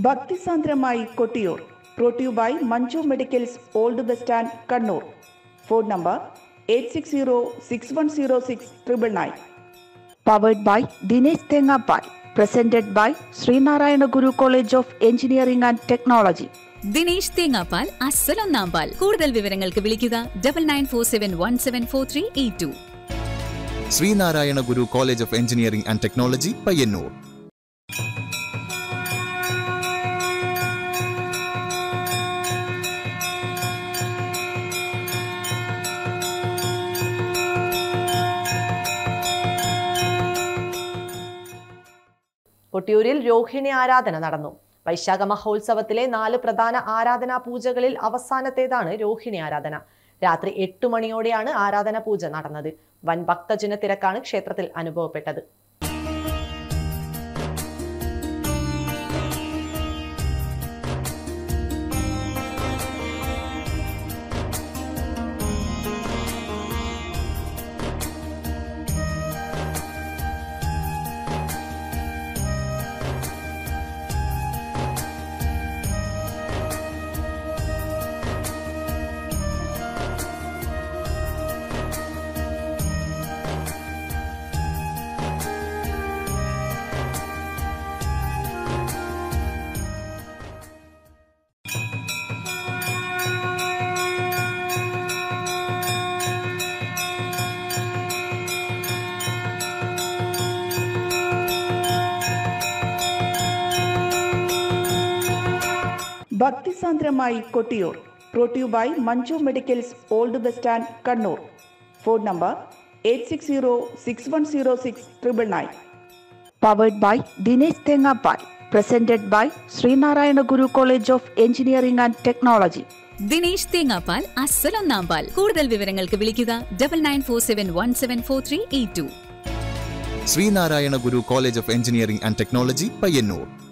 ഭക്തിസാന്ദ്രമായി Kottiyoor brought by Manju medicals old bus stand Kannur phone number eight six zero six one zero six triple nine powered by Dinesh തേങ്ങാപ്പാൽ presented by Sreenarayana Guru college of engineering and technology Dinesh തേങ്ങാപ്പാൽ അസലൊന്നാം പാൽ കൂടുതൽ വിവരങ്ങൾക്ക് വിളിക്കുക double nine four seven one seven four three eight two Sreenarayana Guru college of engineering and technology Payyanur കൊട്ടിയൂരിൽ രോഹിണി ആരാധന നടന്നു വൈശാഖ മഹോത്സവത്തിലെ നാല് പ്രധാന ആരാധനാ പൂജകളിൽ അവസാനത്തേതാണ് രോഹിണി ആരാധന രാത്രി എട്ടു മണിയോടെയാണ് ആരാധന പൂജ നടന്നത് വൻ ഭക്തജന തിരക്കാണ് ക്ഷേത്രത്തിൽ അനുഭവപ്പെട്ടത് ഭക്തിസാന്ദ്രമായി Kottiyoor brought by Manju medicals old bus stand Kannur phone number eight six zero six one zero six triple nine powered by Dinesh തേങ്ങാപ്പാൽ presented by Sreenarayana Guru college of engineering and technology Dinesh തേങ്ങാപ്പാൽ അസലൊന്നാം പാൽ കൂടുതൽ വിവരങ്ങൾക്ക് വിളിക്കുക double nine four seven one seven four three eight two Sreenarayana Guru college of engineering and technology Payyanur